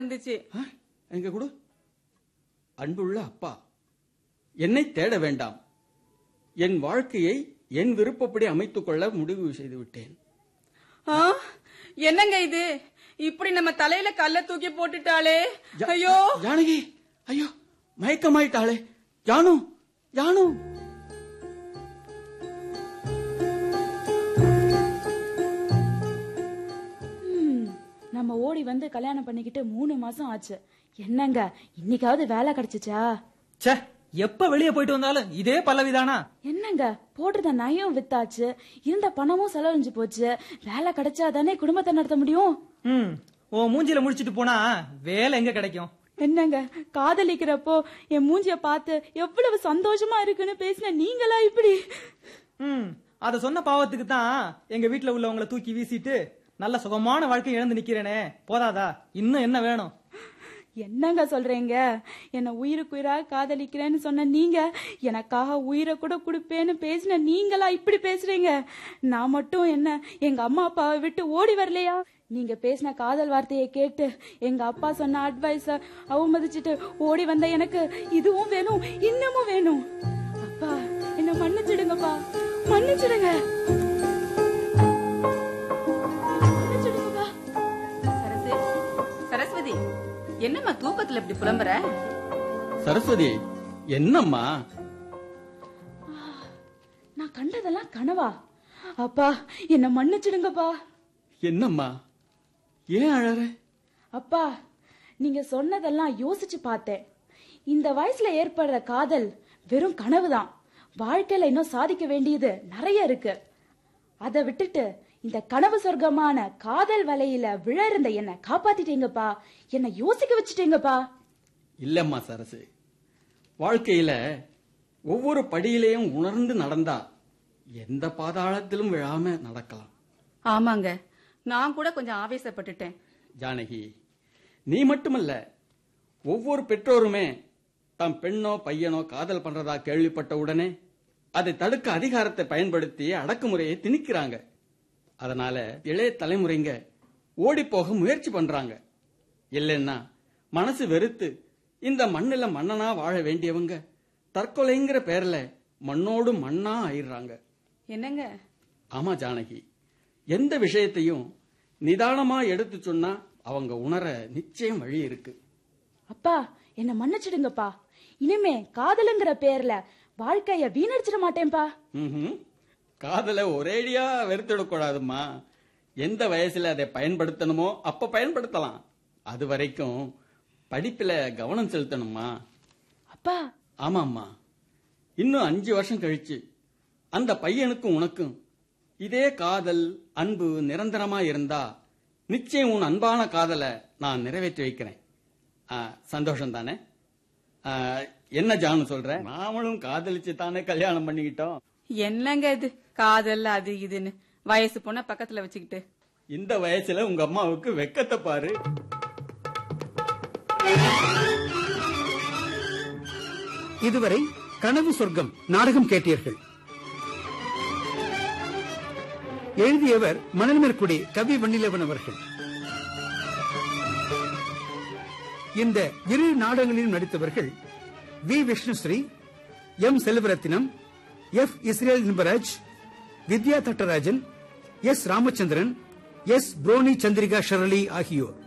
இருந்துச்சு ஆ, எங்க கொடு அன்புள்ள அப்பா என்னை தேட வேண்டாம் என் வாழ்க்கையை என் விருப்பப்படி அமைத்துக் கொள்ள முடிவு செய்து விட்டேன் ஆ, என்னங்க இது இப்படி நம்ம தலையில கல்ல தூக்கி போட்டுட்டாளே ஜா- ஐயோ ஜானகி ஐயோ மயக்கமாயிட்டாளே ஜானு ஜானு ம், நம்ம ஓடி வந்து கல்யாணம் பண்ணிக்கிட்டு மூணு மாசம் ஆச்சு என்னங்க இன்னைக்காவது வேலை கிடைச்சிச்சா ச்சே எப்ப வெளியே போயிட்டு வந்தாலும் இதே பல்லவிதானா என்னங்க போட்டிருந்த நயம் வித்தாச்சு இருந்த பணமும் செலவழிஞ்சு போச்சு வேலை கிடைச்சா தானே குடும்பத்தை நடத்த முடியும் ம் உன் மூஞ்சில முடிச்சிட்டு போனா வேலை எங்க கிடைக்கும் என்னங்க காதலிக்கிறப்போ என் மூஞ்சிய பார்த்து எவ்வளவு சந்தோஷமா இருக்குன்னு பேசின நீங்களா இப்படி ம் அத சொன்ன பாவத்துக்கு தான் எங்க வீட்ல உள்ளவங்கள தூக்கி வீசிட்டு நல்ல சுகமான வாழ்க்கை இழந்து நிக்கிறேனே போதாதா இன்னும் என்ன வேணும் என்னங்க சொல்றீங்க என்ன உயிருக்கு உயிரா காதலிக்கிறேன்னு சொன்ன நீங்க எனக்காக உயிரை கூட கொடுப்பேன்னு பேசின நீங்களா இப்படி பேசுறீங்க நான் மட்டும் என்ன எங்க அம்மா அப்பாவை விட்டு ஓடி வரலையா நீங்க பேசின காதல் வார்த்தையை கேட்டு எங்க அப்பா சொன்ன அட்வைஸ அவமதிச்சிட்டு ஓடி வந்த எனக்கு இதுவும் வேணும் இன்னமும் வேணும் அப்பா என்ன மன்னிச்சிடுங்கப்பா மன்னிச்சிடுங்க மன்னிச்சிடுங்கப்பா சரசு சரஸ்வதி என்னம்மா தூக்கத்துல இப்படி புலம்புற சரஸ்வதி என்னம்மா நான் கண்டதெல்லாம் கனவா அப்பா என்ன மன்னிச்சிடுங்கப்பா என்னம்மா ஏன் அழற அப்பா நீங்க சொன்னதெல்லாம் யோசிச்சு பார்த்தேன் இந்த வயசுல ஏற்படுற காதல் வெறும் கனவுதான் வாழ்க்கையில இன்னும் சாதிக்க வேண்டியது நிறைய இருக்கு அதை விட்டுட்டு இந்த கனவு சொர்க்கமான காதல் வலையில விழ என்ன காப்பாத்திட்டீங்கப்பா என்ன யோசிக்க வச்சுட்டீங்கப்பா இல்லம்மா சரசு வாழ்க்கையில ஒவ்வொரு படியிலையும் உணர்ந்து நடந்தா எந்த பாதாளத்திலும் விழாம நடக்கலாம் ஆமாங்க நான் கூட கொஞ்சம் ஆவேசப்பட்டுட்டேன் ஜானகி நீ மட்டுமல்ல ஒவ்வொரு பெற்றோருமே தம் பெண்ணோ பையனோ காதல் பண்றதா கேள்விப்பட்ட உடனே அதை தடுக்க அதிகாரத்தை பயன்படுத்தி அடக்குமுறையை திணிக்கிறாங்க அதனால இளைய தலைமுறைங்க ஓடி போக முயற்சி பண்றாங்க இல்லைன்னா மனசு வெறுத்து இந்த மண்ணுல மன்னனா வாழ வேண்டியவங்க தற்கொலைங்கிற பேர்ல மண்ணோடு மண்ணா ஆயிடுறாங்க என்னங்க ஆமா ஜானகி எந்த விஷயத்தையும் நிதானமா எடுத்து சொன்னா அவங்க உணர நிச்சயம் வழி இருக்கு அப்பா என்ன மன்னிச்சிடுங்கப்பா இனிமே காதலுங்கிற பேர்ல வாழ்க்கைய வீணடிச்சிட மாட்டேன்பா ம்ஹும். காதலை ஒரேடியா வெறுத்துடக்கூடாதும்மா எந்த வயசுல அதை பயன்படுத்தணுமோ அப்ப பயன்படுத்தலாம் அது வரைக்கும் படிப்புல கவனம் செலுத்தணுமா அப்பா ஆமாம்மா இன்னும் அஞ்சு வருஷம் கழிச்சு அந்த பையனுக்கும் உனக்கும் இதே காதல் அன்பு நிரந்தரமா இருந்தா நிச்சயம் உன் அன்பான காதலை நான் நிறைவேற்றி வைக்கிறேன் ஆ, சந்தோஷம் தானே ஆ, என்ன ஜானு சொல்ற நாமளும் காதலிச்சு தானே கல்யாணம் பண்ணிக்கிட்டோம் என்னங்க இது காதல் அது இதுன்னு வயசு பொண்ண பக்கத்துல வச்சுக்கிட்டு இந்த வயசுல உங்க அம்மாவுக்கு வெக்கத்தை பாரு இதுவரை கனவு சொர்க்கம் நாடகம் கேட்டீர்கள் எழுதியவர் மணல்மேற்குடி கவி வன்னிலவன் அவர்கள் இந்த இரு நாடகங்களிலும் நடித்தவர்கள் V Vishnusri M Selvarathinam F Israel Inbaraj Vidya Thattarajan S Ramachandran S Proni Chandrika Sharali ஆகியோர்